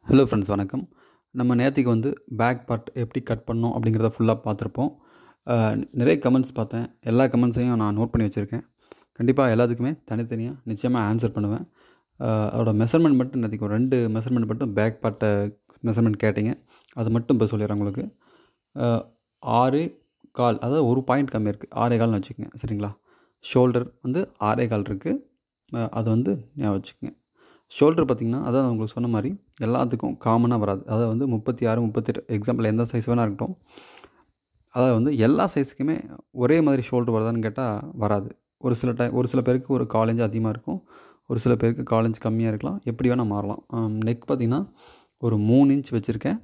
hello friends வணக்கம் நம்ம நேற்றுக்கு வந்து பேக் பார்ட் எப்படி கட் பண்ணோம் அப்படிங்கிறத ஃபுல்லாக பார்த்துருப்போம் அஹ், நிறைய கமெண்ட்ஸ் பார்த்தேன் எல்லா கமெண்ட்ஸையும் நான் நோட் பண்ணி வச்சுருக்கேன் கண்டிப்பாக எல்லாத்துக்குமே தனித்தனியாக நிச்சயமாக ஆன்சர் பண்ணுவேன் அஹ், அதோட மெஷர்மெண்ட் மட்டும் நேற்றுக்கு ஒரு ரெண்டு மெஷர்மெண்ட் மட்டும் பேக் பார்ட்டை மெஷர்மெண்ட் கேட்டிங்க அது மட்டும் இப்போ சொல்லிடுறேன் உங்களுக்கு அஹ், ஆறு கால் அதாவது ஒரு பாயிண்ட் கம்மி இருக்குது ஆறே கால்னு வச்சுக்கோங்க சரிங்களா ஷோல்டர் வந்து ஆறே கால் இருக்குது அது வந்து ஞாபகம் வச்சுக்கோங்க ஷோல்டர் பார்த்திங்கன்னா அதான் நான் உங்களுக்கு சொன்ன மாதிரி எல்லாத்துக்கும் காமனாக வராது அதாவது வந்து முப்பத்தி ஆறு முப்பத்தெட்டு எக்ஸாம்பிள் எந்த சைஸ் வேணால் இருக்கட்டும் அதாவது வந்து எல்லா சைஸுக்குமே ஒரே மாதிரி ஷோல்டர் வருதான்னு கேட்டால் வராது ஒரு சில டைம் ஒரு சில பேருக்கு ஒரு காலேஜ் அதிகமாக இருக்கும் ஒரு சில பேருக்கு காலேஜ் கம்மியாக இருக்கலாம் எப்படி வேணால் மாறலாம் நெக் பார்த்திங்கன்னா ஒரு மூணு இன்ச் வச்சுருக்கேன்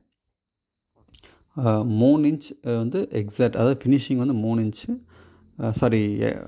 அஹ், மூணு இன்ச் அஹ், வந்து எக்ஸாக்ட் அதாவது ஃபினிஷிங் வந்து மூணு இன்ச்சு சாரி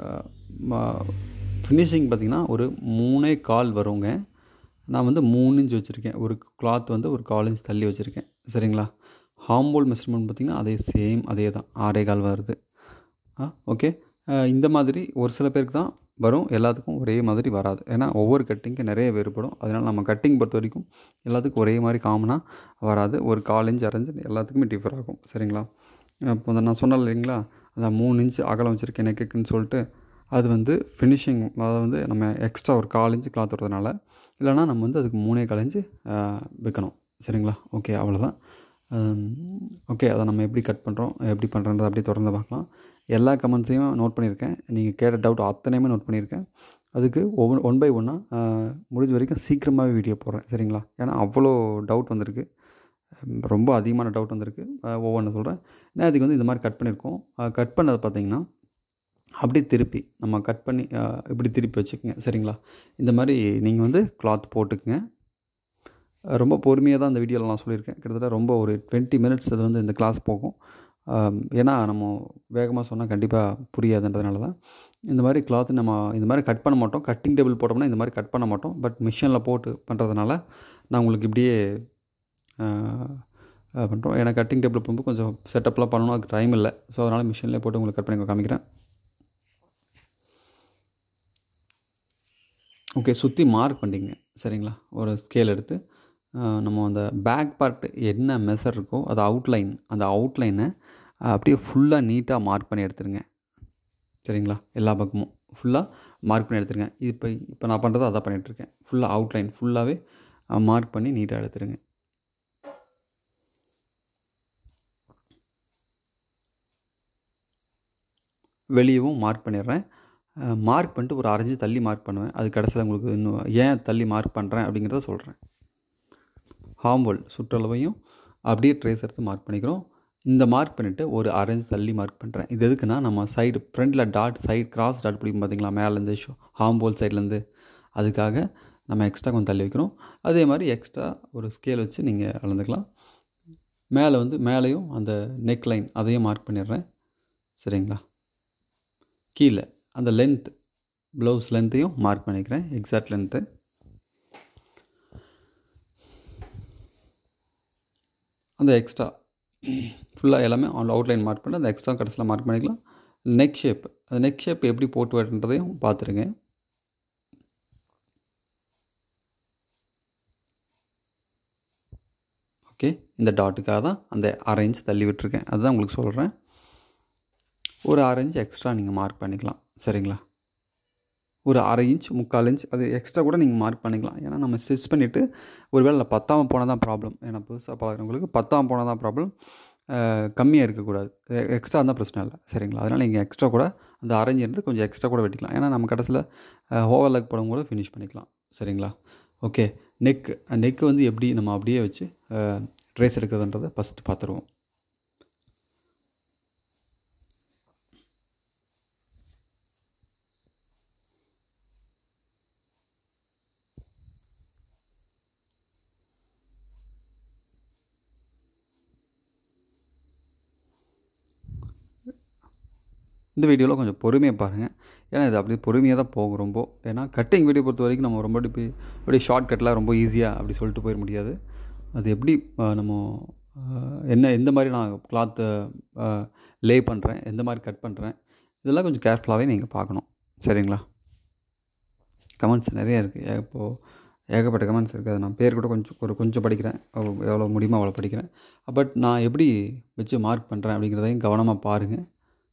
ஃபினிஷிங் பார்த்திங்கன்னா ஒரு மூணே கால் வருங்க நான் வந்து மூணு இன்ச் வச்சுருக்கேன் ஒரு கிளாத் வந்து ஒரு கால் இன்ச் தள்ளி வச்சுருக்கேன் சரிங்களா ஹார்ம்போல் மெஷர்மெண்ட் பார்த்திங்கன்னா அதே சேம் அதே தான் ஆறே கால் வருது ஆ ஓகே இந்த மாதிரி ஒரு சில பேருக்கு தான் வரும் எல்லாத்துக்கும் ஒரே மாதிரி வராது ஏன்னா ஒவ்வொரு கட்டிங்க்கு நிறைய வேறுபடும் அதனால் நம்ம கட்டிங் பொறுத்த வரைக்கும் எல்லாத்துக்கும் ஒரே மாதிரி காமனாக வராது ஒரு கால் இன்ச் அரைஞ்சு எல்லாத்துக்குமே டிஃபர் ஆகும் சரிங்களா இப்போ அந்த நான் சொன்னேன் இல்லைங்களா அந்த மூணு இன்ச் அகலம் வச்சுருக்கேன் நெக்குன்னு சொல்லிட்டு அது வந்து ஃபினிஷிங் அதாவது வந்து நம்ம எக்ஸ்ட்ரா ஒரு கால் இன்ச்சு கிளாத் வரதுனால இல்லைனா நம்ம வந்து அதுக்கு மூணே கால் இன்ச்சு வைக்கணும் சரிங்களா ஓகே அவ்வளோதான் ஓகே அதை நம்ம எப்படி கட் பண்ணுறோம் எப்படி பண்ணுறோன்றதை அப்படியே தொடர்ந்து பார்க்கலாம் எல்லா கமெண்ட்ஸையும் நோட் பண்ணியிருக்கேன் நீங்கள் கேட்ட டவுட் அத்தனையுமே நோட் பண்ணியிருக்கேன் அதுக்கு ஒவ்வொரு ஒன் பை ஒன்னாக முடிஞ்ச வரைக்கும் சீக்கிரமாகவே வீடியோ போடுறேன் சரிங்களா ஏன்னா அவ்வளோ டவுட் வந்திருக்கு உம், ரொம்ப அதிகமான டவுட் வந்திருக்கு ஒவ்வொன்று சொல்கிறேன் நான் அதுக்கு வந்து இந்த மாதிரி கட் பண்ணியிருக்கோம் கட் பண்ணது பார்த்தீங்கன்னா அப்படியே திருப்பி நம்ம கட் பண்ணி அஹ், இப்படி திருப்பி வச்சுக்கோங்க சரிங்களா இந்த மாதிரி நீங்கள் வந்து கிளாத் போட்டுக்குங்க அஹ், ரொம்ப பொறுமையாக தான் இந்த வீடியோவில் நான் சொல்லியிருக்கேன் கிட்டத்தட்ட ரொம்ப ஒரு டுவெண்ட்டி மினிட்ஸ் அது வந்து இந்த கிளாஸ் போகும் அஹ், ஏன்னா நம்ம வேகமாக சொன்னால் கண்டிப்பாக புரியாதுன்றதுனால தான் இந்த மாதிரி கிளாத் நம்ம இந்த மாதிரி கட் பண்ண மாட்டோம் கட்டிங் டேபிள் போட்டோம்னா இந்த மாதிரி கட் பண்ண மாட்டோம் பட் மிஷினில் போட்டு பண்ணுறதுனால நான் உங்களுக்கு இப்படியே பண்ணுறோம் ஏன்னா கட்டிங் டேபிள் போகும்போது கொஞ்சம் செட்டப்லாம் பண்ணணும் அதுக்கு டைம் இல்லை ஸோ அதனால் மிஷின்லேயே போட்டு உங்களுக்கு கட் பண்ணி காமிக்கிறேன் ஓகே சுற்றி மார்க் பண்ணிங்க சரிங்களா ஒரு ஸ்கேல் எடுத்து அஹ், நம்ம அந்த பேக் பார்ட் என்ன மெஷர் இருக்கோ அது அவுட்லைன் அந்த அவுட்லைனை அப்படியே ஃபுல்லாக நீட்டாக மார்க் பண்ணி எடுத்துருங்க சரிங்களா எல்லா பக்கமும் ஃபுல்லாக மார்க் பண்ணி எடுத்துருங்க இப்போ இப்போ நான் பண்ணுறது அதான் பண்ணிகிட்ருக்கேன் ஃபுல்லாக அவுட்லைன் ஃபுல்லாகவே மார்க் பண்ணி நீட்டாக எடுத்துருங்க வெளியவும் மார்க் பண்ணிடுறேன் மார்க் பண்ணிட்டு ஒரு அரைஞ்சு தள்ளி மார்க் பண்ணுவேன் அது கடைசியில் உங்களுக்கு இன்னும் ஏன் தள்ளி மார்க் பண்ணுறேன் அப்படிங்கிறத சொல்கிறேன் ஹார்ம்போல் சுற்றளவையும் அப்படியே ட்ரேஸ் எடுத்து மார்க் பண்ணிக்கிறோம் இந்த மார்க் பண்ணிவிட்டு ஒரு அரைஞ்சு தள்ளி மார்க் பண்ணுறேன் இது எதுக்குன்னா நம்ம சைடு ஃப்ரண்டில் டாட் சைடு கிராஸ் டாட் பிடிக்கும் பார்த்தீங்களா மேலேருந்து ஷோ ஹார்ம்போல் சைட்லேருந்து அதுக்காக நம்ம எக்ஸ்ட்ரா கொஞ்சம் தள்ளி வைக்கிறோம் அதே மாதிரி எக்ஸ்ட்ரா ஒரு ஸ்கேல் வச்சு நீங்கள் அளந்துக்கலாம் மேலே வந்து மேலேயும் அந்த நெக் லைன் அதையும் மார்க் பண்ணிடுறேன் சரிங்களா கீழே அந்த லென்த் ப்ளவுஸ் லென்த்தையும் மார்க் பண்ணிக்கிறேன் எக்ஸாக்ட் லென்த்து அந்த எக்ஸ்ட்ரா ஃபுல்லாக எல்லாமே அவுட்லைன் மார்க் பண்ணி அந்த எக்ஸ்ட்ரா கடைசியில் மார்க் பண்ணிக்கலாம் நெக் ஷேப் அந்த நெக் ஷேப் எப்படி போட்டு வரன்றதையும் பார்த்துருங்க ஓகே இந்த டாட்டுக்காக தான் அந்த அரை இன்ச் தள்ளி விட்டுருக்கேன் அதுதான் உங்களுக்கு சொல்கிறேன் ஒரு அரை இன்ச் எக்ஸ்ட்ரா நீங்கள் மார்க் பண்ணிக்கலாம் சரிங்களா ஒரு அரை இன்ச் முக்கால் இன்ச் அது எக்ஸ்ட்ரா கூட நீங்கள் மார்க் பண்ணிக்கலாம் ஏன்னா நம்ம ஸ்டிச் பண்ணிவிட்டு ஒருவேளை பத்தாமல் போனால் தான் ப்ராப்ளம் ஏன்னா புதுசாக பார்க்குறவங்களுக்கு பத்தாமல் போனால் தான் ப்ராப்ளம் கம்மியாக இருக்கக்கூடாது எக்ஸ்ட்ரா இருந்தால் பிரச்சனை இல்லை சரிங்களா அதனால் நீங்கள் எக்ஸ்ட்ரா கூட அந்த அரைஞ்சி இருந்து கொஞ்சம் எக்ஸ்ட்ரா கூட வெட்டிக்கலாம் ஏன்னா நம்ம கடைசியில் ஓவர்லாக் படம் கூட ஃபினிஷ் பண்ணிக்கலாம் சரிங்களா ஓகே நெக் நெக் வந்து எப்படி நம்ம அப்படியே வச்சு ட்ரேஸ் எடுக்கிறதுன்றதை ஃபஸ்ட்டு பார்த்துருவோம் இந்த வீடியோவில் கொஞ்சம் பொறுமையாக பாருங்கள் ஏன்னா இது அப்படியே பொறுமையாக தான் போகும் ரொம்ப ஏன்னா கட்டிங் வீடியோ பொறுத்த வரைக்கும் நம்ம ரொம்ப இப்படி அப்படியே ஷார்ட் கட்டில் ரொம்ப ஈஸியாக அப்படி சொல்லிட்டு போயிட முடியாது அது எப்படி அஹ், நம்ம அஹ், என்ன எந்த மாதிரி நான் கிளாத்தை லே பண்ணுறேன் எந்த மாதிரி கட் பண்ணுறேன் இதெல்லாம் கொஞ்சம் கேர்ஃபுல்லாகவே நீங்கள் பார்க்கணும் சரிங்களா கமெண்ட்ஸ் நிறைய இருக்குது இப்போது ஏகப்பட்ட கமெண்ட்ஸ் இருக்குது அது நான் பேர் கூட கொஞ்சம் ஒரு கொஞ்சம் படிக்கிறேன் எவ்வளோ- எவ்வளோ முடியுமோ அவ்வளோ படிக்கிறேன் பட் நான் எப்படி வச்சு மார்க் பண்ணுறேன் அப்படிங்கிறதையும் கவனமாக பாருங்கள்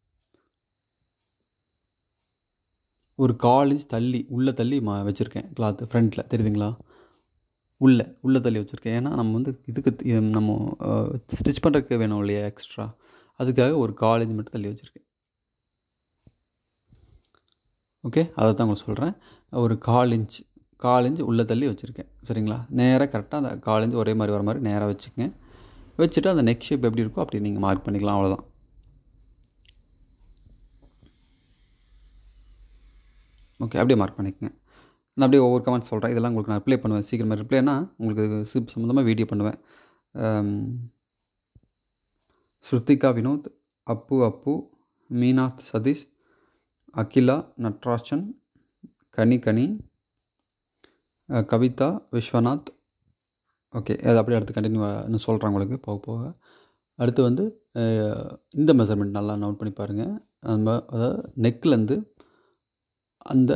ஒரு கால் இன்ச் தள்ளி உள்ளே தள்ளி மா வச்சுருக்கேன் கிளாத்து ஃப்ரண்ட்டில் தெரியுதுங்களா உள்ளே உள்ளே தள்ளி வச்சுருக்கேன் ஏன்னா நம்ம வந்து இதுக்கு தி- இது நம்ம ஸ்டிச் பண்ணுறதுக்கு வேணும் இல்லையா எக்ஸ்ட்ரா அதுக்காக ஒரு கால் இன்ச் மட்டும் தள்ளி வச்சுருக்கேன் ஓகே அதை தான் உங்களுக்கு சொல்கிறேன் ஒரு கால் இன்ச் கால் இன்ச் உள்ளே தள்ளி வச்சுருக்கேன் சரிங்களா நேராக கரெக்டாக அந்த கால் இன்ச் ஒரே மாதிரி வர மாதிரி நேராக வச்சுக்கங்க வச்சுட்டு அந்த நெக் ஷேப் எப்படி இருக்கோ அப்படி நீங்கள் மார்க் பண்ணிக்கலாம் அவ்வளோதான் ஓகே அப்படியே மார்க் பண்ணிக்கங்க நான் அப்படியே ஒவ்வொரு கமெண்ட் சொல்கிறேன் இதெல்லாம் உங்களுக்கு நான் ரிப்ளை பண்ணுவேன் சீக்கிரமாக ரிப்ளைனா உங்களுக்கு சிப் சம்மந்தமாக வீடியோ பண்ணுவேன் அம், ஸ்ருத்திகா வினோத் அப்பு அப்பு மீனாத் சதீஷ் அகிலா நட்ராஜன் கனி கனி அஹ், கவிதா விஸ்வநாத் ஓகே அது அப்படியே அடுத்து கண்டினியூ இன்னும் சொல்கிறேன் உங்களுக்கு போக போக அடுத்து வந்து அஹ், இந்த மெஷர்மெண்ட் நல்லா நோட் பண்ணி பாருங்கள் நம்ம அதாவது நெக்லேருந்து அந்த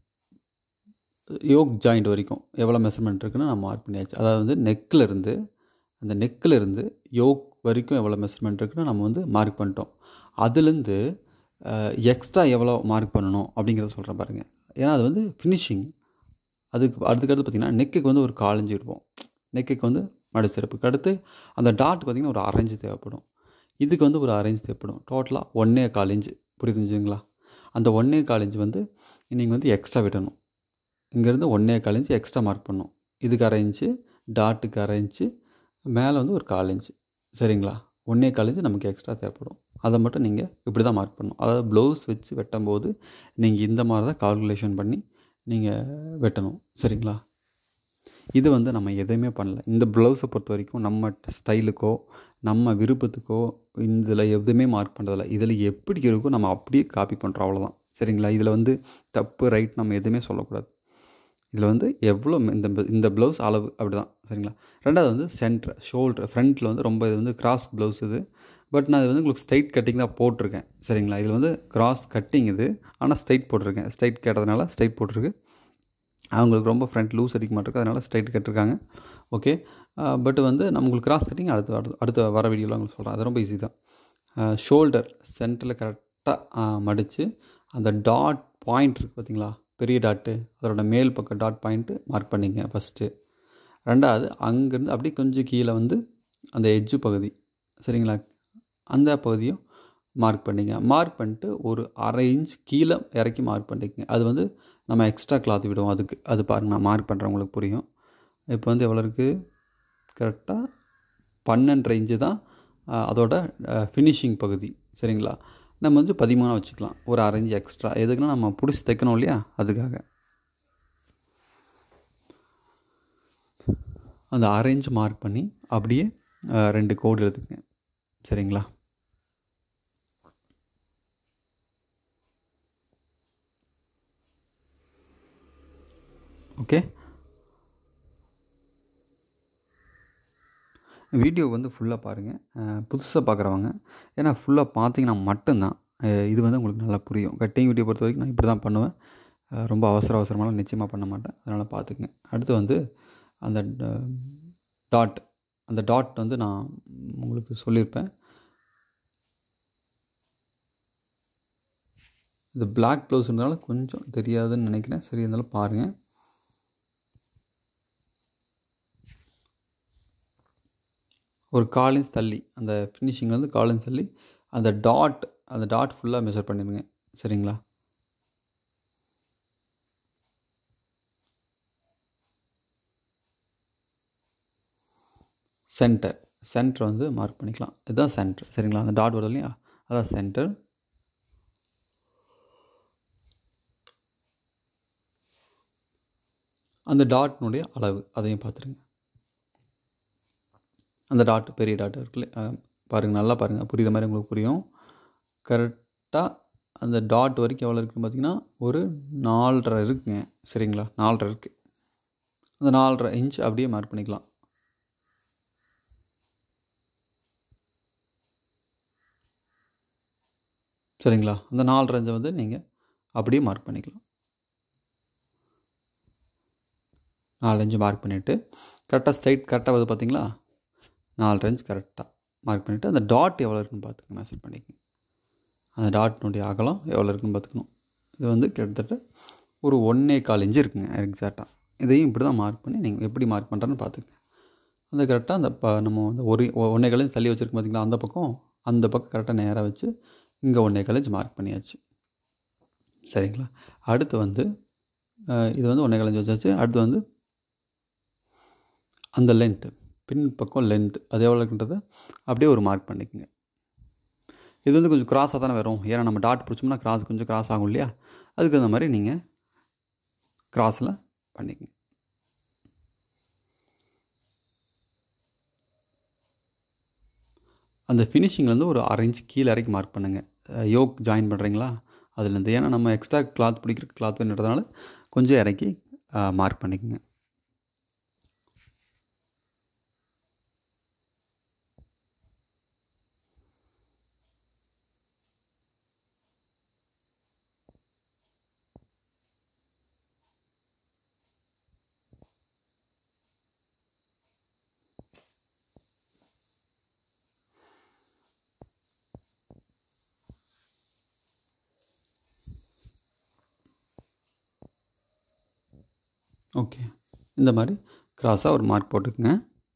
யோக் ஜாயிண்ட் வரைக்கும் எவ்வளோ மெஷர்மெண்ட் இருக்குன்னு நான் மார்க் பண்ணியாச்சு அதாவது வந்து நெக்கில் இருந்து அந்த நெக்கில் இருந்து யோக் வரைக்கும் எவ்வளோ மெஷர்மெண்ட் இருக்குன்னு நம்ம வந்து மார்க் பண்ணிட்டோம் அதுலேருந்து எக்ஸ்ட்ரா எவ்வளோ மார்க் பண்ணணும் அப்படிங்கிறத சொல்கிறேன் பாருங்கள் ஏன்னா அது வந்து ஃபினிஷிங் அதுக்கு அதுக்கடுத்து பார்த்திங்கன்னா நெக்குக்கு வந்து ஒரு காலஞ்சு விடுவோம் நெக்குக்கு வந்து மடிச்சிருப்புக்கு அடுத்து அந்த டாட் பார்த்திங்கன்னா ஒரு அரேஞ்சு தேவைப்படும் இதுக்கு வந்து ஒரு அரேஞ்ச் தேவைப்படும் டோட்டலாக ஒன்றே கால் இன்ச்சு புரியுதுங்களா அந்த ஒன்றே கால் இன்ச்சு வந்து நீங்கள் வந்து எக்ஸ்ட்ரா விடணும் இங்கேருந்து ஒன்றே கால் இன்ச்சு எக்ஸ்ட்ரா மார்க் பண்ணணும் இதுக்கு அரை இன்ச்சு டாட்டுக்கு அரை இன்ச்சு மேலே வந்து ஒரு கால் இன்ச்சு சரிங்களா ஒன்றே கால் இன்ச்சு நமக்கு எக்ஸ்ட்ரா தேவைப்படும் அதை மட்டும் நீங்கள் இப்படி தான் மார்க் பண்ணணும் அதாவது ப்ளவுஸ் வச்சு வெட்டும்போது நீங்கள் இந்த மாதிரி தான் கால்குலேஷன் பண்ணி நீங்கள் வெட்டணும் சரிங்களா இது வந்து நம்ம எதையுமே பண்ணல இந்த ப்ளவுஸை பொறுத்த வரைக்கும் நம்ம ஸ்டைலுக்கோ நம்ம விருப்பத்துக்கோ இதில் எதுவுமே மார்க் பண்ணுறதில்ல இதில் எப்படி இருக்கோ நம்ம அப்படியே காப்பி பண்ணுறோம் அவ்வளோதான் சரிங்களா இதில் வந்து தப்பு ரைட் நம்ம எதுவுமே சொல்லக்கூடாது இதில் வந்து எவ்வளோ இந்த இந்த ப்ளவுஸ் அளவு அப்படி தான் சரிங்களா ரெண்டாவது வந்து சென்டர் ஷோல்டர் ஃப்ரண்ட்டில் வந்து ரொம்ப இது வந்து கிராஸ் ப்ளவுஸ் இது பட் நான் இது வந்து உங்களுக்கு ஸ்ட்ரைட் கட்டிங் தான் போட்டிருக்கேன் சரிங்களா இதில் வந்து கிராஸ் கட்டிங் இது ஆனால் ஸ்ட்ரைட் போட்டிருக்கேன் ஸ்ட்ரைட் கேட்டதுனால ஸ்ட்ரைட் போட்டிருக்கு அவங்களுக்கு ரொம்ப ஃப்ரண்ட் லூஸ் அடிக்க மாட்டிருக்கு அதனால் ஸ்ட்ரைட் கட்டிருக்காங்க ஓகே பட் வந்து நம்மளுக்கு கிராஸ் கட்டிங் அடுத்து அடுத்து அடுத்த வர வீடியோவில் உங்களுக்கு சொல்கிறேன் அது ரொம்ப ஈஸி தான் ஷோல்டர் சென்டரில் கரெக்டாக மடித்து அந்த டாட் பாயிண்ட் இருக்குது பார்த்தீங்களா பெரிய டாட்டு அதோட மேல் பக்கம் டாட் பாயிண்ட்டு மார்க் பண்ணிங்க ஃபஸ்ட்டு ரெண்டாவது அங்கேருந்து அப்படியே கொஞ்சம் கீழே வந்து அந்த எட்ஜு பகுதி சரிங்களா அந்த பகுதியும் மார்க் பண்ணிங்க மார்க் பண்ணிட்டு ஒரு அரை இன்ச் கீழே இறக்கி மார்க் பண்ணிக்கங்க அது வந்து நம்ம எக்ஸ்ட்ரா கிளாத் விடுவோம் அதுக்கு அது பாருங்கள் நான் மார்க் பண்ணுறேன் உங்களுக்கு புரியும் இப்போ வந்து எவ்வளோ இருக்குது கரெக்டாக பன்னெண்டரை இன்ச்சு தான் அஹ், அதோட ஃபினிஷிங் பகுதி சரிங்களா நம்ம வந்து பதிமூணாக வச்சுக்கலாம் ஒரு அரை இன்ச் எக்ஸ்ட்ரா எதுக்குன்னா நம்ம பிடிச்சி தைக்கணும் இல்லையா அதுக்காக அந்த அரை இன்ச் மார்க் பண்ணி அப்படியே அஹ், ரெண்டு கோடு எழுதுக்குங்க சரிங்களா ஓகே வீடியோ வந்து ஃபுல்லாக பாருங்கள் புதுசாக பார்க்குறவங்க ஏன்னா ஃபுல்லாக பார்த்தீங்கன்னா மட்டும்தான் அஹ் இது வந்து உங்களுக்கு நல்லா புரியும் கட்டிங் வீடியோ பொறுத்த வரைக்கும் நான் இப்படி தான் பண்ணுவேன் அஹ் ரொம்ப அவசர அவசரமாலாம் நிச்சயமாக பண்ண மாட்டேன் அதனால் பார்த்துக்குங்க அடுத்து வந்து அந்த டாட் அந்த டாட் வந்து நான் உங்களுக்கு சொல்லியிருப்பேன் இது பிளாக் ப்ளவுஸ்ன்றதுனால கொஞ்சம் தெரியாதுன்னு நினைக்கிறேன் சரி இருந்தாலும் பாருங்கள் ஒரு கால் இன்ச் தள்ளி அந்த ஃபினிஷிங் வந்து கால் இன்ச் தள்ளி அந்த டாட் அந்த டாட் ஃபுல்லாக மெஷர் பண்ணிடுங்க சரிங்களா சென்டர் சென்டர் வந்து மார்க் பண்ணிக்கலாம் இதுதான் சென்டர் சரிங்களா அந்த டாட் வருது இல்லையா அதான் சென்டர் அந்த டாட்னுடைய அளவு அதையும் பார்த்துருங்க அந்த டாட் பெரிய டாட் இருக்குல்ல அஹ் பாருங்க நல்லா பாருங்கள் புரியுற மாதிரி உங்களுக்கு புரியும் கரெக்டாக அந்த டாட் வரைக்கும் எவ்வளோ இருக்குன்னு பார்த்தீங்கன்னா ஒரு நாலரை இருக்குங்க சரிங்களா நாலரை இருக்குது அந்த நாலரை இன்ச் அப்படியே மார்க் பண்ணிக்கலாம் சரிங்களா அந்த நாலரை இன்ச்சை வந்து நீங்கள் அப்படியே மார்க் பண்ணிக்கலாம் நாலு இன்ச்சு மார்க் பண்ணிவிட்டு கரெக்டாக ஸ்ட்ரைட் கரெக்டாக வருது பார்த்தீங்களா நாலு இன்ச் கரெக்டாக மார்க் பண்ணிவிட்டு அந்த டாட் எவ்வளோ இருக்குன்னு பார்த்துக்கங்க மெஷர் பண்ணிக்கங்க அந்த டாட்னுடைய அகலம் எவ்வளோ இருக்குன்னு பார்த்துக்கணும் இது வந்து கிட்டத்தட்ட ஒரு ஒன்றே கால் இன்ச்சு இருக்குங்க எக்ஸாக்டாக இதையும் இப்படி தான் மார்க் பண்ணி நீங்கள் எப்படி மார்க் பண்ணுறேன்னு பார்த்துக்கங்க அந்த கரெக்டாக அந்த ப நம்ம வந்து ஒரு ஒன்றே கால் இன்ச் தள்ளி வச்சுருக்கோம் பார்த்தீங்களா அந்த பக்கம் அந்த பக்கம் கரெக்டாக நேராக வச்சு இங்கே ஒன்றே கால் இன்ச் மார்க் பண்ணியாச்சு சரிங்களா அடுத்து வந்து அஹ், இது வந்து ஒன்றே கால் இன்ச் வச்சாச்சு அடுத்து வந்து அந்த லென்த்து பின் பக்கம் லென்த் அது எவ்வளோ இருக்குன்றதை அப்படியே ஒரு மார்க் பண்ணிக்கோங்க இது வந்து கொஞ்சம் கிராஸாக தானே வரும் ஏன்னா நம்ம டாட் பிடிச்சோம்னா கிராஸ் கொஞ்சம் கிராஸ் ஆகும் இல்லையா அதுக்கு அந்த மாதிரி நீங்கள் கிராஸில் பண்ணிக்கங்க அந்த ஃபினிஷிங்லேருந்து ஒரு அரை இன்ச் கீழே இறக்கி மார்க் பண்ணுங்கள் யோக் ஜாயின் பண்ணுறீங்களா அதுலேருந்து ஏன்னா நம்ம எக்ஸ்ட்ரா கிளாத் பிடிக்கிற கிளாத் வேணுன்றதுனால கொஞ்சம் இறக்கி மார்க் பண்ணிக்கோங்க ஓகே இந்த மாதிரி கிராஸாக ஒரு மார்க் போட்டுக்குங்க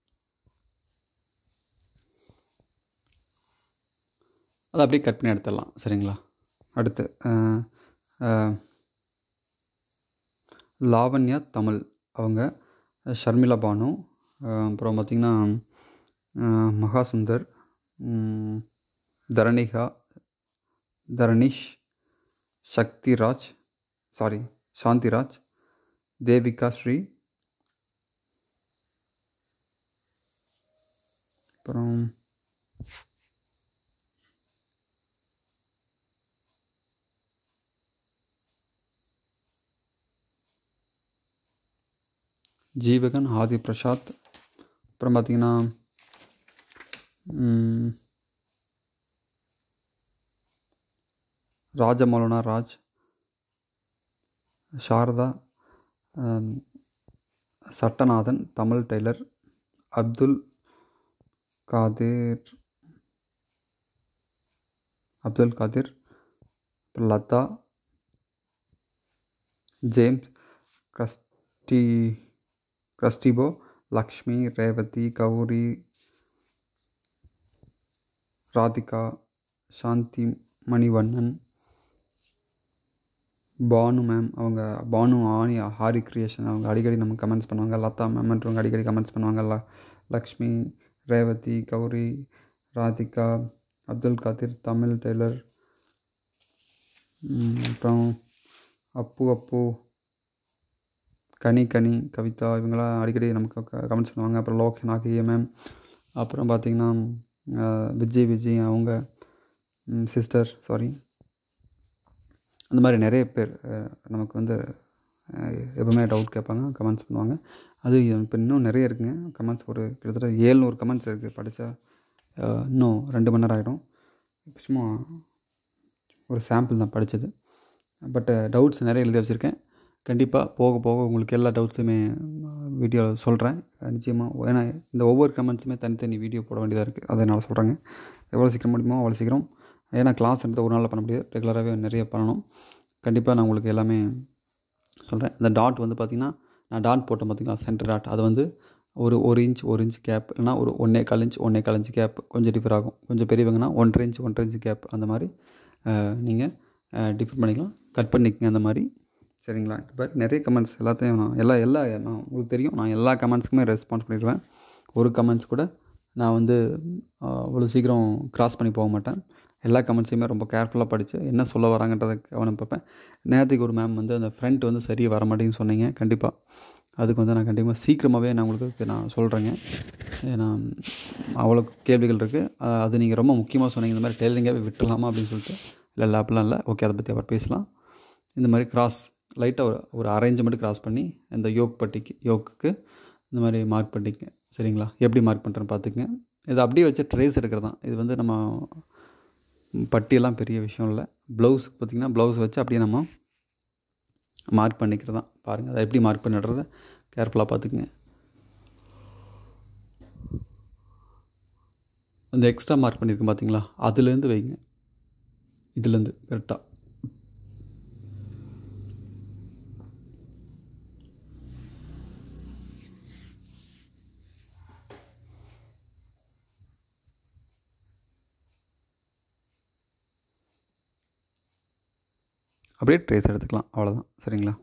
அதை அப்படியே கட் பண்ணி எடுத்துடலாம் சரிங்களா அடுத்து அஹ், அஹ், லாவண்யா தமிழ் அவங்க ஷர்மிளா பானு அஹ், அப்புறம் பார்த்திங்கன்னா அஹ், மகாசுந்தர் ம், தரணிகா தரணிஷ் சக்திராஜ் சாரி சாந்திராஜ் தேவிகா ஸ்ரீ அப்புறம் ஜீவகன் ஆதி பிரசாத் அப்புறம் பார்த்தீங்கன்னா ம், ராஜமௌலனா ராஜ் சாரதா ஆம், சட்டநாதன் தமிழ் டெய்லர் அப்துல் காதிர் அப்துல் காதிர் அப்புறம் லதா ஜேம்ஸ் கிரஸ்டி கிரஸ்டிபோ லக்ஷ்மி ரேவதி கௌரி ராதிகா சாந்தி மணிவண்ணன் பானு மேம் அவங்க பானு ஆனி ஹாரி கிரியேஷன் அவங்க அடிக்கடி நம்ம கமெண்ட்ஸ் பண்ணுவாங்க லதா மேம்ன்றவங்க அடிக்கடி கமெண்ட்ஸ் பண்ணுவாங்க ல லக்ஷ்மி ரேவதி கௌரி ராதிகா அப்துல் காதிர் தமிழ் டெய்லர் ம், அப்புறம் அப்பு அப்பு கனி கனி கவிதா இவங்களாம் அடிக்கடி நமக்கு கமெண்ட்ஸ் பண்ணுவாங்க அப்புறம் லோக் நாகிய மேம் அப்புறம் பார்த்திங்கன்னா அஹ், விஜய் விஜய் அவங்க சிஸ்டர் சாரி அந்த மாதிரி நிறைய பேர் அஹ், நமக்கு வந்து அஹ், எப்பவுமே டவுட் கேட்பாங்க கமெண்ட்ஸ் பண்ணுவாங்க அது இப்போ இன்னும் நிறைய இருக்குங்க கமெண்ட்ஸ் ஒரு கிட்டத்தட்ட ஏழ்நூறு கமெண்ட்ஸ் இருக்குது படித்தா இன்னும் ரெண்டு மணி நேரம் ஆகிடும் சும்மா ஒரு சாம்பிள் தான் படித்தது பட் டவுட்ஸ் நிறைய எழுதி வச்சுருக்கேன் கண்டிப்பாக போக போக உங்களுக்கு எல்லா டவுட்ஸுமே வீடியோவில் சொல்கிறேன் நிச்சயமாக ஏன்னா இந்த ஒவ்வொரு கமெண்ட்ஸுமே தனித்தனி வீடியோ போட வேண்டியதாக இருக்குது அதனால் சொல்கிறேங்க எவ்வளோ சீக்கிரம் முடியுமோ அவ்வளோ சீக்கிரம் ஏன்னா கிளாஸ் எடுத்து ஒரு நாளில் பண்ண முடியாது ரெகுலராகவே நிறைய பண்ணணும் கண்டிப்பாக நான் உங்களுக்கு எல்லாமே சொல்கிறேன் இந்த டாட் வந்து பார்த்திங்கன்னா நான் டாட் போட்டேன் பார்த்தீங்களா சென்டர் டாட் அது வந்து ஒரு ஒரு இன்ச் ஒரு இன்ச் கேப் இல்லைனா ஒரு ஒன்றே கால் இன்ச் ஒன்றே கால் இன்ச் கேப் கொஞ்சம் டிஃபர் ஆகும் கொஞ்சம் பெரியவங்கன்னா ஒன்றரை இன்ச் ஒன்றரை இன்ச் கேப் அந்த மாதிரி நீங்கள் டிஃபர் பண்ணிக்கலாம் கட் பண்ணிக்கங்க அந்த மாதிரி சரிங்களா இப்போ நிறைய கமெண்ட்ஸ் எல்லாத்தையும் நான் எல்லா எல்லா நான் உங்களுக்கு தெரியும் நான் எல்லா கமெண்ட்ஸுக்குமே ரெஸ்பான்ஸ் பண்ணிடுவேன் ஒரு கமெண்ட்ஸ் கூட நான் வந்து அவ்வளோ சீக்கிரம் கிராஸ் பண்ணி போக மாட்டேன் எல்லா கமெண்ட்ஸையுமே ரொம்ப கேர்ஃபுல்லாக படித்து என்ன சொல்ல வராங்கன்றதை கவனம் பார்ப்பேன் நேற்றுக்கு ஒரு மேம் வந்து அந்த ஃப்ரண்ட் வந்து சரியாக வர மாட்டேங்குன்னு சொன்னீங்க கண்டிப்பாக அதுக்கு வந்து நான் கண்டிப்பாக சீக்கிரமாகவே நான் உங்களுக்கு நான் சொல்கிறேங்க ஏன்னா அவ்வளோ கேள்விகள் இருக்குது அது நீங்கள் ரொம்ப முக்கியமாக சொன்னீங்க இந்த மாதிரி டெய்லரிங்காகவே விட்டுலாமா அப்படின்னு சொல்லிட்டு இல்லை இல்லை அப்படிலாம் இல்லை ஓகே அதை பற்றி அப்புறம் பேசலாம் இந்த மாதிரி கிராஸ் லைட்டாக ஒரு ஒரு அரேஞ்சு மட்டும் கிராஸ் பண்ணி இந்த யோக் பட்டிக்கு யோக்குக்கு இந்த மாதிரி மார்க் பண்ணிக்க சரிங்களா எப்படி மார்க் பண்ணுறேன்னு பார்த்துக்குங்க இதை அப்படியே வச்சு ட்ரேஸ் எடுக்கிறது தான் இது வந்து நம்ம பட்டியெல்லாம் பெரிய விஷயம் இல்லை ப்ளவுஸுக்கு பார்த்திங்கன்னா ப்ளவுஸ் வச்சு அப்படியே நம்ம மார்க் பண்ணிக்கிறது தான் பாருங்கள் அதை எப்படி மார்க் பண்ணிடுறத கேர்ஃபுல்லாக பார்த்துக்குங்க அந்த எக்ஸ்ட்ரா மார்க் பண்ணியிருக்கேன் பார்த்தீங்களா அதுலேருந்து வைங்க இதுலேருந்து கரெக்டாக அப்படியே ட்ரேஸ் எடுத்துக்கலாம் அவ்வளோதான் சரிங்களா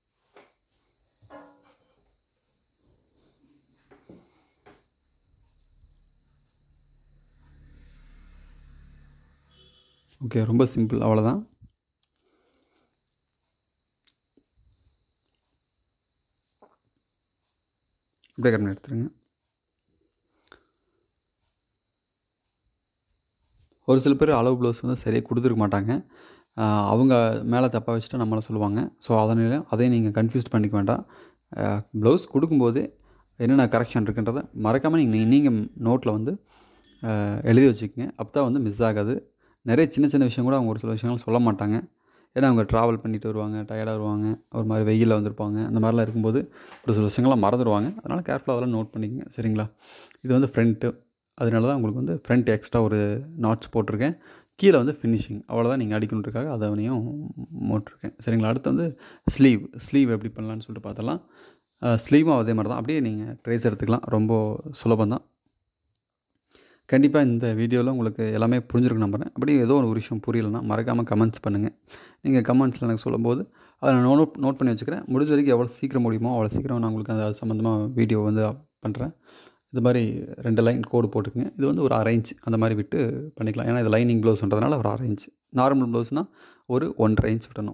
ஓகே ரொம்ப சிம்பிள் அவ்வளோதான் இப்படியே கரெக்டாக எடுத்துருங்க ஒரு சில பேர் அளவு ப்ளவுஸ் வந்து சரியாக கொடுத்துருக்க மாட்டாங்க அவங்க மேலே தப்பாக வச்சுட்டு நம்மளை சொல்லுவாங்க ஸோ அதனால அதையும் நீங்கள் கன்ஃபியூஸ் பண்ணிக்க வேண்டாம் ப்ளவுஸ் கொடுக்கும்போது என்னென்ன கரெக்ஷன் இருக்குன்றதை மறக்காமல் நீங்கள் நீங்கள் நோட்டில் வந்து எழுதி வச்சுக்கோங்க அப்போ தான் வந்து மிஸ் ஆகாது நிறைய சின்ன சின்ன விஷயம் கூட அவங்க ஒரு சில விஷயங்கள் சொல்ல மாட்டாங்க ஏன்னா அவங்க ட்ராவல் பண்ணிட்டு வருவாங்க டயர்டாக வருவாங்க ஒரு மாதிரி வெயிலில் வந்திருப்பாங்க அந்த மாதிரிலாம் இருக்கும்போது ஒரு சில விஷயங்கள்லாம் மறந்துடுவாங்க அதனால் கேர்ஃபுல்லாக அதெல்லாம் நோட் பண்ணிக்கங்க சரிங்களா இது வந்து ஃப்ரண்ட்டு அதனால தான் உங்களுக்கு வந்து ஃப்ரண்ட் எக்ஸ்ட்ரா ஒரு நாட்ஸ் போட்டிருக்கேன் கீழே வந்து ஃபினிஷிங் அவ்வளோதான் நீங்கள் அடிக்கணுன்றக்காக அதவனையும் போட்டிருக்கேன் சரிங்களா அடுத்து வந்து ஸ்லீவ் ஸ்லீவ் எப்படி பண்ணலான்னு சொல்லிட்டு பார்த்தலாம் ஸ்லீவும் அதே மாதிரி தான் அப்படியே நீங்கள் ட்ரேஸ் எடுத்துக்கலாம் ரொம்ப சுலபம் தான் கண்டிப்பாக இந்த வீடியோவில் உங்களுக்கு எல்லாமே புரிஞ்சிருக்கு நம்புறேன் அப்படி ஏதோ ஒரு விஷயம் புரியலைன்னா மறக்காமல் கமெண்ட்ஸ் பண்ணுங்கள் நீங்கள் கமெண்ட்ஸில் எனக்கு சொல்லும்போது அதை நான் நோட் நோட் பண்ணி வச்சுக்கிறேன் முடிஞ்ச வரைக்கும் எவ்வளோ சீக்கிரம் முடியுமோ அவ்வளோ சீக்கிரம் நான் உங்களுக்கு அது சம்மந்தமாக வீடியோ வந்து பண்ணுறேன் இது மாதிரி ரெண்டு லைன் கோடு போட்டுக்குங்க இது வந்து ஒரு அரேஞ்ச் அந்த மாதிரி விட்டு பண்ணிக்கலாம் ஏன்னா இது லைனிங் ப்ளவுஸ்ன்றதுனால ஒரு அரேஞ்ச் நார்மல் ப்ளவுஸ்னால் ஒரு ஒன்றரை இன்ச் விட்டணும்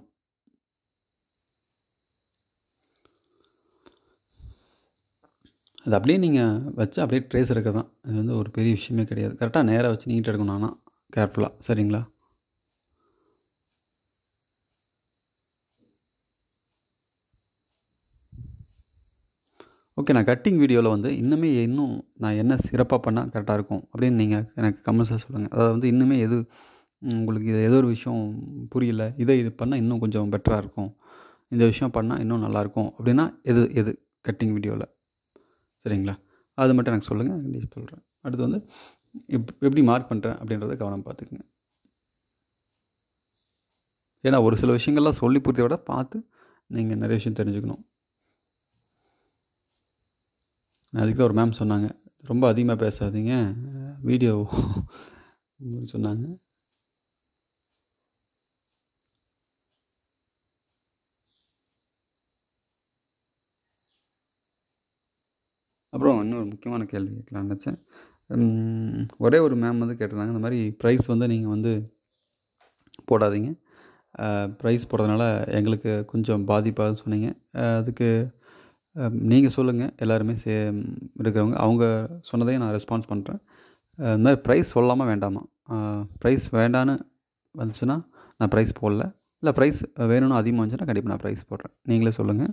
அது அப்படியே நீங்கள் வச்சு அப்படியே ட்ரேஸ் எடுக்க தான் இது வந்து ஒரு பெரிய விஷயமே கிடையாது கரெக்டாக நேராக வச்சு நீட் எடுக்கணும் ஆனால் கேர்ஃபுல்லாக சரிங்களா ஓகே நான் கட்டிங் வீடியோவில் வந்து இன்னுமே இன்னும் நான் என்ன சிறப்பாக பண்ணால் கரெக்டாக இருக்கும் அப்படின்னு நீங்கள் எனக்கு கமெண்ட்ஸாக சொல்லுங்கள் அதாவது வந்து இன்னுமே எது உங்களுக்கு இது ஏதோ ஒரு விஷயம் புரியல இதை இது பண்ணால் இன்னும் கொஞ்சம் பெட்டராக இருக்கும் இந்த விஷயம் பண்ணால் இன்னும் நல்லாயிருக்கும் அப்படின்னா எது எது கட்டிங் வீடியோவில் சரிங்களா அது மட்டும் எனக்கு சொல்லுங்கள் கண்டிப்பாக சொல்கிறேன் அடுத்து வந்து எப் எப்படி மார்க் பண்ணுறேன் அப்படின்றத கவனம் பார்த்துக்குங்க ஏன்னா ஒரு சில விஷயங்கள்லாம் சொல்லி புரிஞ்ச விட பார்த்து நீங்கள் நிறைய விஷயம் தெரிஞ்சுக்கணும் அதுக்கு தான் ஒரு மேம் சொன்னாங்க ரொம்ப அதிகமாக பேசாதீங்க வீடியோ சொன்னாங்க அப்புறம் இன்னொரு முக்கியமான கேள்வி கேட்கலான்னு நினச்சேன் ஒரே ஒரு மேம் வந்து கேட்டிருந்தாங்க இந்த மாதிரி ப்ரைஸ் வந்து நீங்கள் வந்து போடாதீங்க ப்ரைஸ் போடுறதுனால எங்களுக்கு கொஞ்சம் பாதிப்பாக சொன்னீங்க அதுக்கு நீங்கள் சொல்லுங்கள் எல்லாருமே சே இருக்கிறவங்க அவங்க சொன்னதையும் நான் ரெஸ்பான்ஸ் பண்ணுறேன் இந்த மாதிரி ப்ரைஸ் சொல்லாமல் வேண்டாமா ப்ரைஸ் வேண்டான்னு வந்துச்சுன்னா நான் ப்ரைஸ் போடல இல்லை ப்ரைஸ் வேணும்னு அதிகமாக வந்துச்சுன்னா கண்டிப்பாக நான் ப்ரைஸ் போடுறேன் நீங்களே சொல்லுங்கள்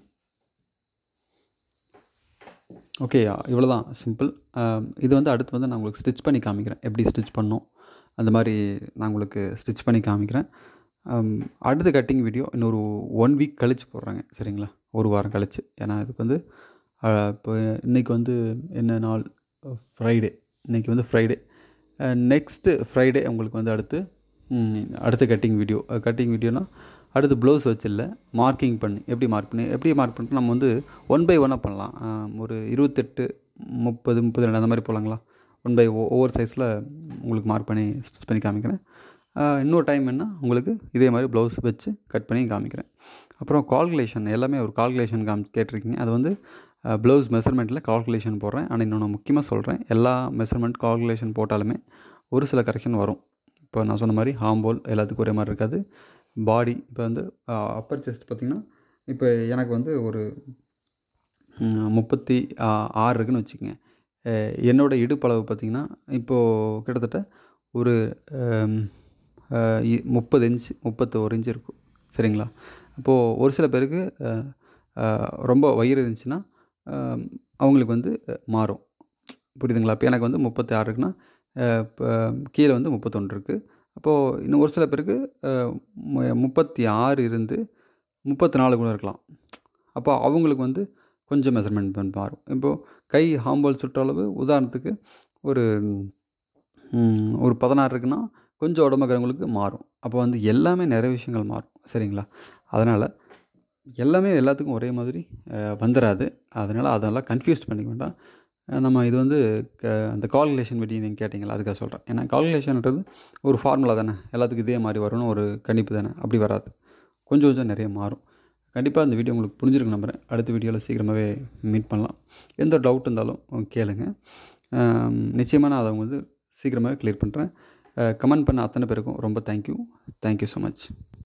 ஓகே இவ்வளோ தான் சிம்பிள் இது வந்து அடுத்து வந்து நான் உங்களுக்கு ஸ்டிச் பண்ணி காமிக்கிறேன் எப்படி ஸ்டிச் பண்ணோம் அந்த மாதிரி நான் உங்களுக்கு ஸ்டிச் பண்ணி காமிக்கிறேன் அடுத்த கட்டிங் வீடியோ இன்னொரு ஒன் வீக் கழித்து போடுறாங்க சரிங்களா ஒரு வாரம் கழித்து ஏன்னா இதுக்கு வந்து இப்போ இன்றைக்கி வந்து என்ன நாள் ஃப்ரைடே இன்றைக்கி வந்து ஃப்ரைடே நெக்ஸ்ட்டு ஃப்ரைடே உங்களுக்கு வந்து அடுத்து அடுத்த கட்டிங் வீடியோ கட்டிங் வீடியோனால் அடுத்து ப்ளவுஸ் வச்சு இல்லை மார்க்கிங் பண்ணி எப்படி மார்க் பண்ணி எப்படி மார்க் பண்ணிட்டு நம்ம வந்து ஒன் பை ஒன்னாக பண்ணலாம் ஒரு இருபத்தெட்டு முப்பது முப்பது ரெண்டு அந்த மாதிரி போகலாங்களா ஒன் பை ஒவ்வொரு சைஸில் உங்களுக்கு மார்க் பண்ணி ஸ்டிச் பண்ணி காமிக்கிறேன் இன்னொரு டைம் என்ன உங்களுக்கு இதே மாதிரி ப்ளவுஸ் வச்சு கட் பண்ணி காமிக்கிறேன் அப்புறம் கால்குலேஷன் எல்லாமே ஒரு கால்குலேஷன் காமி கேட்டிருக்கீங்க அது வந்து ப்ளவுஸ் மெஷர்மெண்ட்டில் கால்குலேஷன் போடுறேன் ஆனால் இன்னொன்று முக்கியமாக சொல்கிறேன் எல்லா மெஷர்மெண்ட் கால்குலேஷன் போட்டாலுமே ஒரு சில கரெக்ஷன் வரும் இப்போ நான் சொன்ன மாதிரி ஹாம்போல் எல்லாத்துக்கும் ஒரே மாதிரி இருக்காது பாடி இப்போ வந்து அப்பர் செஸ்ட் பார்த்திங்கன்னா இப்போ எனக்கு வந்து ஒரு முப்பத்தி ஆறு இருக்குன்னு வச்சுக்கோங்க என்னோடய இடுப்பளவு பார்த்திங்கன்னா இப்போது கிட்டத்தட்ட ஒரு முப்பது இன்ச்சு முப்பத்தோரு இன்ச்சு இருக்கும் சரிங்களா இப்போது ஒரு சில பேருக்கு ரொம்ப வயிறு இருந்துச்சுன்னா அவங்களுக்கு வந்து மாறும் புரியுதுங்களா இப்போ எனக்கு வந்து முப்பத்தி ஆறு இருக்குன்னா இப்போ கீழே வந்து முப்பத்தொன்று இருக்குது அப்போது இன்னும் ஒரு சில பேருக்கு முப்பத்தி ஆறு இருந்து முப்பத்தி நாலு கூட இருக்கலாம் அப்போ அவங்களுக்கு வந்து கொஞ்சம் மெஷர்மெண்ட் மாறும் இப்போது கை ஹாம்போல் சுற்றளவு உதாரணத்துக்கு ஒரு ம், ஒரு பதினாறு இருக்குன்னா கொஞ்சம் உடம்புக்கிறவங்களுக்கு மாறும் அப்போ வந்து எல்லாமே நிறைய விஷயங்கள் மாறும் சரிங்களா அதனால் எல்லாமே எல்லாத்துக்கும் ஒரே மாதிரி அஹ், வந்துடாது அதனால் அதெல்லாம் கன்ஃபியூஸ் பண்ணிக்க வேண்டாம் அஹ், நம்ம இது வந்து க அந்த கால்குலேஷன் பற்றி நீங்கள் கேட்டிங்களா அதுக்காக சொல்கிறேன் ஏன்னா கால்குலேஷன்ன்றது ஒரு ஃபார்முலா தானே எல்லாத்துக்கும் இதே மாதிரி வரும்னு ஒரு கணிப்பு தானே அப்படி வராது கொஞ்சம் கொஞ்சம் நிறைய மாறும் கண்டிப்பாக இந்த வீடியோ உங்களுக்கு புரிஞ்சிருக்கு நம்புகிறேன் அடுத்த வீடியோவில் சீக்கிரமாகவே மீட் பண்ணலாம் எந்த டவுட் இருந்தாலும் கேளுங்க நிச்சயமாக நான் அதை வந்து சீக்கிரமாகவே க்ளியர் பண்ணுறேன் கமெண்ட் பண்ண அத்தனை பேருக்கும் ரொம்ப தேங்க்யூ தேங்க்யூ ஸோ மச்